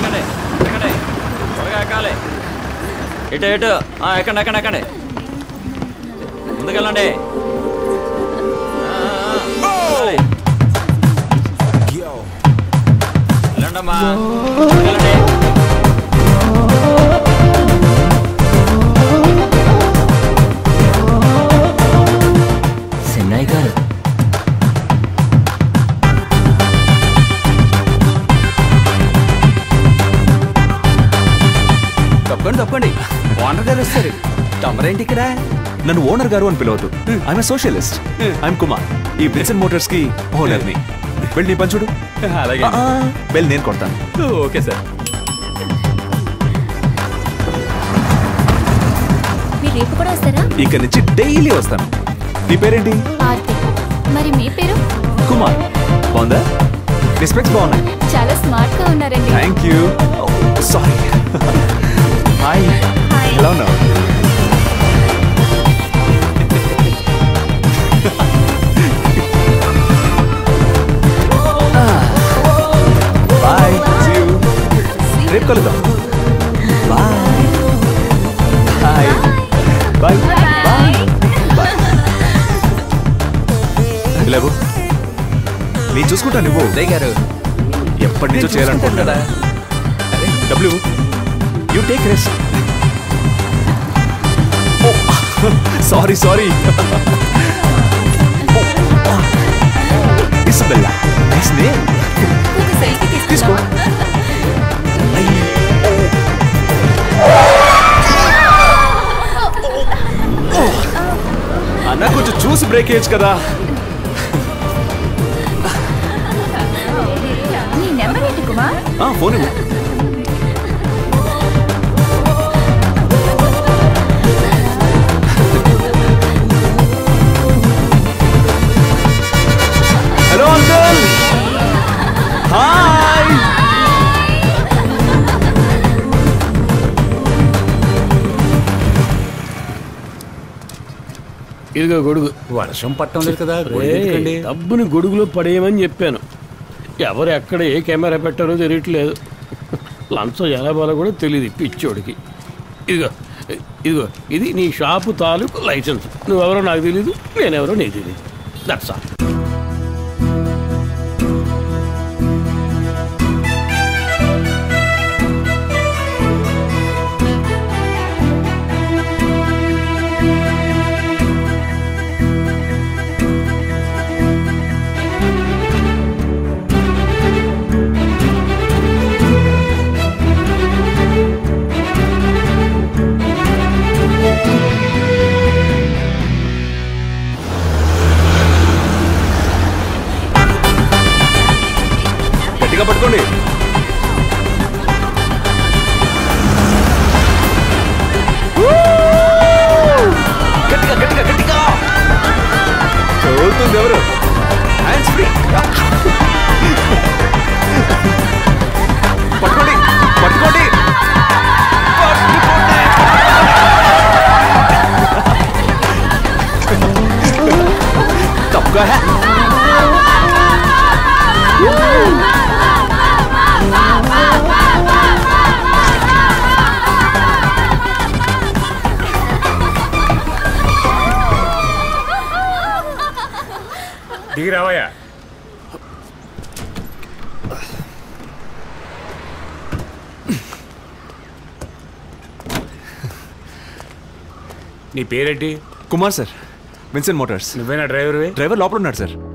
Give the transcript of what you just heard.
ఎక్కండి ఎక్కండి త్వరగా ఎక్కాలి ఇటు ఇటు ఆ, ఎక్కండి ఎక్కండి ఎక్కండి ముందుకెళ్ళండి ఆ, ఆ, వెళ్ళాలి. వెళ్ళండమ్మా ముందుకెళ్ళండి చెన్నై గారు తప్పండి తప్పండి ఓనర్ గారు వస్తారు తమరేంటి ఇక్కడ నన్ను ఓనర్ గారు అని పిలవద్దు ఐఎమ్ సోషలిస్ట్ ఐఎమ్ కుమార్ ఈ బ్రిన్సన్ మోటార్స్ కి ఓనర్ ని వెళ్ళి నీ పని చూడు అలాగే వెళ్ళి నేను కొడతాను ఓకే సార్ మీరు రేపు కూడా వస్తారా ఇక నుంచి డైలీ వస్తాను నీ పేరేంటి ఆర్తి మరి మీ పేరు కుమార్ బాగుందా నీ స్పెక్స్ బాగున్నాయి చాలా స్మార్ట్ గా ఉన్నారండి థ్యాంక్ యూ సారీ హాయ్ ఎలా ఉన్నావు బాయ్ రేపు కలుద్దాం బాయ్ హాయ్ బాయ్ బాయ్ లేవు నేను చూసుకుంటా నువ్వు ఉదయ్ గారు ఎప్పటి నుంచో చేయాలనుకుంటున్నా W you take rest sorry sorry Isabella nice name తీసుకో అన్న కొంచెం చూసి బ్రేక్ వేయచ్చు కదా మీ నెంబర్ ఏంటి కుమార్ ఆ, ఫోన్ ఇవ్వు హలో అంకుల్ హాయ్ ఇదిగో గొడుగు వర్షం పట్టం లేదు కదా రేయ్, డబ్బుని గొడుగులో పడేయమని చెప్పాను ఎవరు ఎక్కడ ఏ కెమెరా పెట్టారో తెలియట్లేదు లంచం ఎలా పోలో కూడా తెలియదు ఈ పిచ్చోడికి ఇదిగో ఇదిగో ఇది నీ షాపు తాలూకు లైసెన్స్ నువ్వెవరో నాకు తెలీదు నేనెవరో నీకు తెలియదు దట్స్ ఆల్ గట్టిగా పట్టుకోండి గట్టిగా గట్టిగా గట్టిగా చదువుతుంది ఎవరు హ్యాండ్స్ ఫ్రీ పట్టుకోండి పట్టుకోండి తప్పుగా హే దిగి రావయ్యా నీ పేరేంటి కుమార్ సార్ విన్సెంట్ మోటార్స్ నువ్వేనా డ్రైవర్వి డ్రైవర్ లోపల ఉన్నాడు సార్